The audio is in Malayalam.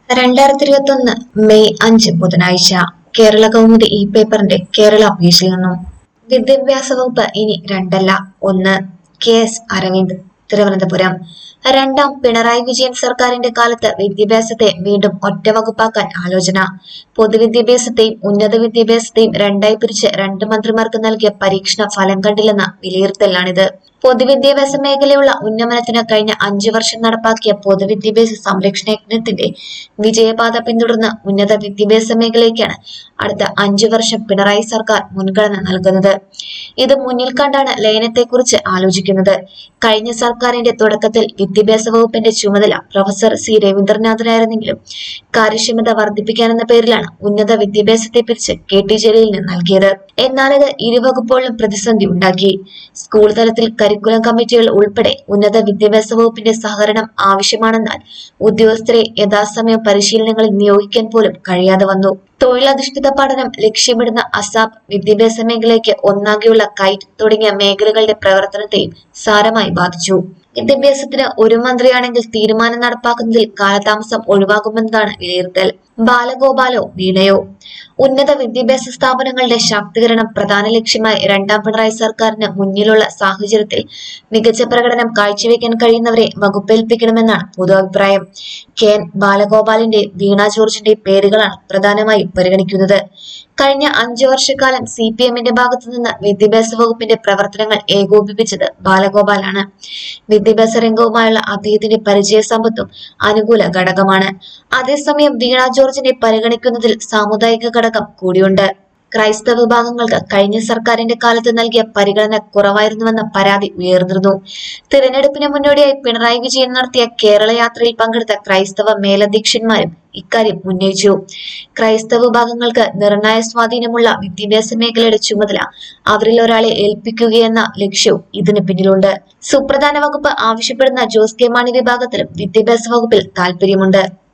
രണ്ടായിരത്തി ഇരുപത്തി ഒന്ന് മെയ് അഞ്ച് ബുധനാഴ്ച കേരള കൗമുദി ഈ പേപ്പറിന്റെ കേരള പേജിൽ നിന്നും വിദ്യാഭ്യാസ വകുപ്പ് ഇനി രണ്ടല്ല ഒന്ന് കെ എസ് അരവിന്ദ് തിരുവനന്തപുരം രണ്ടാം പിണറായി വിജയൻ സർക്കാരിന്റെ കാലത്ത് വിദ്യാഭ്യാസത്തെ വീണ്ടും ഒറ്റ വകുപ്പാക്കാൻ ആലോചന പൊതുവിദ്യാഭ്യാസത്തെയും ഉന്നത വിദ്യാഭ്യാസത്തെയും രണ്ടായി പിരിച്ച് രണ്ട് മന്ത്രിമാർക്ക് നൽകിയ പരീക്ഷണ ഫലം കണ്ടില്ലെന്ന വിലയിരുത്തലാണിത് പൊതുവിദ്യാഭ്യാസ മേഖലയുള്ള ഉന്നമനത്തിന് കഴിഞ്ഞ അഞ്ചു വർഷം നടപ്പാക്കിയ പൊതുവിദ്യാഭ്യാസ സംരക്ഷണ യജ്ഞത്തിന്റെ വിജയപാത പിന്തുടർന്ന് ഉന്നത വിദ്യാഭ്യാസ മേഖലയ്ക്കാണ് അടുത്ത അഞ്ചു വർഷം പിണറായി സർക്കാർ മുൻഗണന നൽകുന്നത് ഇത് മുന്നിൽ കണ്ടാണ് ലയനത്തെക്കുറിച്ച് ആലോചിക്കുന്നത് കഴിഞ്ഞ സർക്കാരിന്റെ തുടക്കത്തിൽ വിദ്യാഭ്യാസ വകുപ്പിന്റെ ചുമതല പ്രൊഫസർ സി രവീന്ദ്രനാഥനായിരുന്നെങ്കിലും കാര്യക്ഷമത വർദ്ധിപ്പിക്കാനെന്ന പേരിലാണ് ഉന്നത വിദ്യാഭ്യാസത്തെ പിരിച്ച് കെ ടി ജലീലിന് നൽകിയത് എന്നാൽ ഇത് ഇരുവകുപ്പുകളിലും പ്രതിസന്ധി ഉണ്ടാക്കി സ്കൂൾ തലത്തിൽ കരിക്കുലം കമ്മിറ്റികൾ ഉൾപ്പെടെ ഉന്നത വിദ്യാഭ്യാസ വകുപ്പിന്റെ സഹകരണം ആവശ്യമാണെന്നാൽ ഉദ്യോഗസ്ഥരെ യഥാസമയം പരിശീലനങ്ങളിൽ നിയോഗിക്കാൻ പോലും കഴിയാതെ വന്നു തൊഴിലധിഷ്ഠിത പഠനം ലക്ഷ്യമിടുന്ന അസാപ് വിദ്യാഭ്യാസ മേഖലയ്ക്ക് ഒന്നാകെയുള്ള കൈറ്റ് തുടങ്ങിയ മേഖലകളുടെ പ്രവർത്തനത്തെയും സാരമായി ബാധിച്ചു വിദ്യാഭ്യാസത്തിന് ഒരു മന്ത്രിയാണെങ്കിൽ തീരുമാനം നടപ്പാക്കുന്നതിൽ കാലതാമസം ഒഴിവാകുമെന്നതാണ് വിലയിരുത്തൽ ബാലഗോപാലോ വീണയോ ഉന്നത വിദ്യാഭ്യാസ സ്ഥാപനങ്ങളുടെ ശാക്തീകരണം പ്രധാന ലക്ഷ്യമായി രണ്ടാം പിണറായി സർക്കാരിന് മുന്നിലുള്ള സാഹചര്യത്തിൽ മികച്ച പ്രകടനം കാഴ്ചവെക്കാൻ കഴിയുന്നവരെ വകുപ്പേൽപ്പിക്കണമെന്നാണ് പൊതു അഭിപ്രായം കെ എൻ ബാലഗോപാലിന്റെ വീണ ജോർജിന്റെ പേരുകളാണ് പ്രധാനമായും പരിഗണിക്കുന്നത് കഴിഞ്ഞ അഞ്ചു വർഷക്കാലം സി പി എമ്മിന്റെ ഭാഗത്തു നിന്ന് വിദ്യാഭ്യാസ വകുപ്പിന്റെ പ്രവർത്തനങ്ങൾ ഏകോപിപ്പിച്ചത് ബാലഗോപാലാണ് വിദ്യാഭ്യാസ രംഗവുമായുള്ള അദ്ദേഹത്തിന്റെ പരിചയ സമ്പത്തും അനുകൂല ഘടകമാണ് അതേസമയം വീണ ജോർജിനെ പരിഗണിക്കുന്നതിൽ സാമുദായിക ഘടകം കൂടിയുണ്ട് ക്രൈസ്തവ വിഭാഗങ്ങൾക്ക് കഴിഞ്ഞ സർക്കാരിന്റെ കാലത്ത് നൽകിയ പരിഗണന കുറവായിരുന്നുവെന്ന പരാതി ഉയർന്നിരുന്നു തിരഞ്ഞെടുപ്പിന് മുന്നോടിയായി പിണറായി വിജയൻ നടത്തിയ കേരള യാത്രയിൽ പങ്കെടുത്ത ക്രൈസ്തവ മേലധ്യക്ഷന്മാരും ഇക്കാര്യം ഉന്നയിച്ചു ക്രൈസ്തവ വിഭാഗങ്ങൾക്ക് നിർണായ സ്വാധീനമുള്ള വിദ്യാഭ്യാസ മേഖലയുടെ ചുമതല അവരിൽ ഒരാളെ ഏൽപ്പിക്കുകയെന്ന ലക്ഷ്യവും ഇതിന് പിന്നിലുണ്ട് സുപ്രധാന വകുപ്പ് ആവശ്യപ്പെടുന്ന ജോസ് കെ മാണി വിഭാഗത്തിലും വിദ്യാഭ്യാസ വകുപ്പിൽ താൽപര്യമുണ്ട്